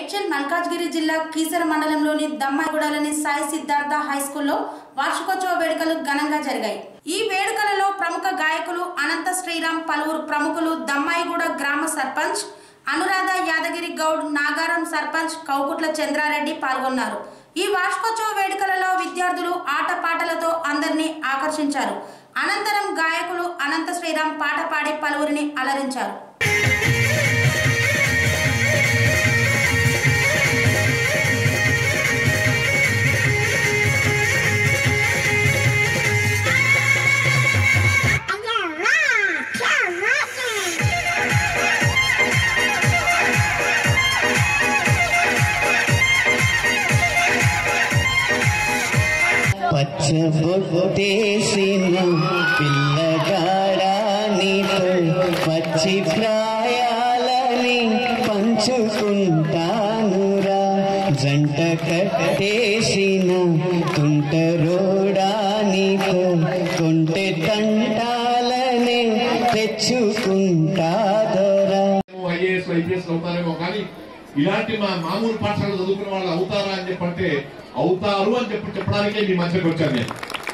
మేడ్చల్ మల్కాజ్గిరి జిల్లా కీసర మండలంలోని దమ్మాయిగూడలోని సాయి సిద్ధార్థ హై స్కూల్లో వార్షికోత్సవ వేడుకలు ఘనంగా జరిగాయి ఈ వేడుకలలో ప్రముఖ గాయకులు అనంత శ్రీరామ్ పలువురు ప్రముఖులు దమ్మాయిగూడ గ్రామ సర్పంచ్ అనురాధ యాదగిరి గౌడ్ నాగారం సర్పంచ్ కౌకుట్ల చంద్రారెడ్డి పాల్గొన్నారు ఈ వార్షికోత్సవ వేడుకలలో విద్యార్థులు ఆటపాటలతో అందరినీ ఆకర్షించారు అనంతరం గాయకులు అనంత శ్రీరామ్ పాట పాడి పలువురిని అలరించారు పచ్చబొట్టేసిన పిల్లగాడా నీతో పచ్చి ప్రాయాలని పంచుకుంటానురా జంట కట్టేసిన తుంటరోడా నీతో కొంటె తంటాలనే తెచ్చుకుంటాదరా ఐఏఎస్ ఐపీఎస్ అవుతారేమో కానీ ఇలాంటి మా మామూలు పాఠశాల చదువుకున్న వాళ్ళు అవుతారా అని చెప్పంటే అవుతారు అని చెప్పి చెప్పడానికే మీ మధ్యకి వచ్చాను నేను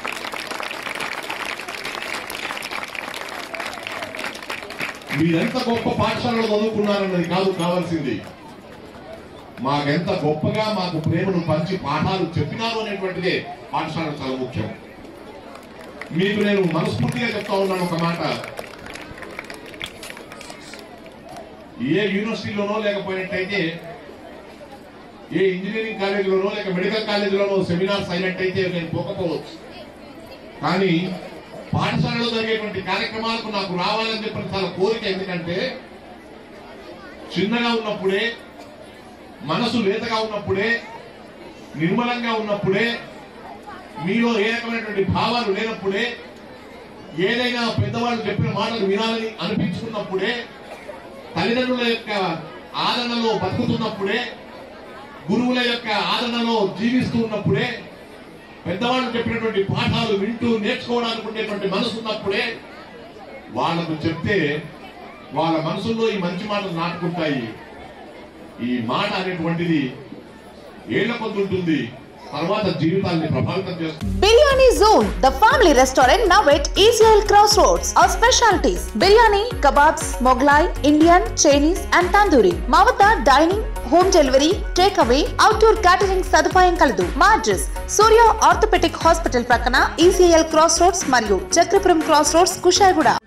మీరెంత గొప్ప పాఠశాలలో చదువుకున్నారన్నది కాదు కావాల్సింది మాకెంత గొప్పగా మాకు ప్రేమను పంచి పాఠాలు చెప్పినారు అనేటువంటిదే పాఠశాల చాలా ముఖ్యం మీకు నేను మనస్ఫూర్తిగా చెప్తా ఉన్నాను ఒక మాట ఏ యూనివర్సిటీలోనో లేకపోయినట్టయితే ఏ ఇంజనీరింగ్ కాలేజీలోనో లేక మెడికల్ కాలేజీలోనో సెమినార్స్ అయినట్టయితే నేను పోకపోవచ్చు కానీ పాఠశాలలో జరిగేటువంటి కార్యక్రమాలకు నాకు రావాలని చెప్పిన చాలా కోరిక ఎందుకంటే చిన్నగా ఉన్నప్పుడే మనసు లేతగా ఉన్నప్పుడే నిర్మలంగా ఉన్నప్పుడే మీలో ఏ రకమైనటువంటి భావాలు లేనప్పుడే ఏదైనా పెద్దవాళ్ళు చెప్పిన మాటలు వినాలని అనిపించుకున్నప్పుడే తల్లిదండ్రుల యొక్క ఆదరణలో బతుకుతున్నప్పుడే గురువుల యొక్క ఆదరణలో జీవిస్తూ ఉన్నప్పుడే పెద్దవాళ్ళు చెప్పినటువంటి పాఠాలు వింటూ నేర్చుకోవడానికి ఉండేటువంటి మనసు ఉన్నప్పుడే వాళ్ళకు చెప్తే వాళ్ళ మనసుల్లో ఈ మంచి మాటలు నాటుకుంటాయి ఈ మాట అనేటువంటిది ఏళ్ల కొద్ది ఉంటుంది తర్వాత జీవితాన్ని ప్రభావితం చేస్తుంది biryani zone the family restaurant now at ECL cross roads our specialities biryani kebabs Mughlai Indian Chinese and tandoori మా వద్ద dining home delivery take away outdoor catering సదుపాయం కలదు మా అడ్రస్ సూర్య ఆర్థోపెటిక్ హాస్పిటల్ ప్రక్కన ఈసీఎల్ క్రాస్ రోడ్స్ మరియు చక్రపురం క్రాస్ రోడ్స్ కుషాయిగూడ